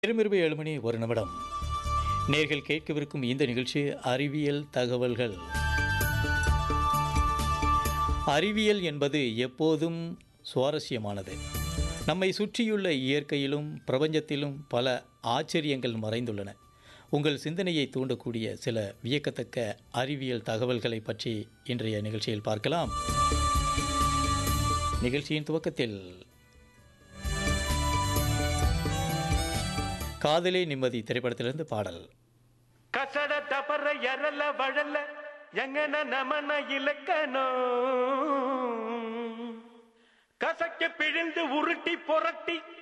திருமிருபு ஏழு மணி ஒரு நிமிடம் நேர்கள் கேட்கவிருக்கும் இந்த நிகழ்ச்சி அறிவியல் தகவல்கள் அறிவியல் என்பது எப்போதும் சுவாரஸ்யமானது நம்மை சுற்றியுள்ள இயற்கையிலும் பிரபஞ்சத்திலும் பல ஆச்சரியங்கள் மறைந்துள்ளன உங்கள் சிந்தனையை தூண்டக்கூடிய சில வியக்கத்தக்க அறிவியல் தகவல்களை பற்றி இன்றைய நிகழ்ச்சியில் பார்க்கலாம் நிகழ்ச்சியின் துவக்கத்தில் காதலே நிம்மதி திரைப்படத்திலிருந்து பாடல் ಕಸಡ ತಪರ ಎರಲ ಬಡಲ ಎಂಗನ ನಮನ ಇಲಕ್ಕನೋ ಕಸಕ್ಕೆ ಪಿழிந்து உருட்டி புரட்டி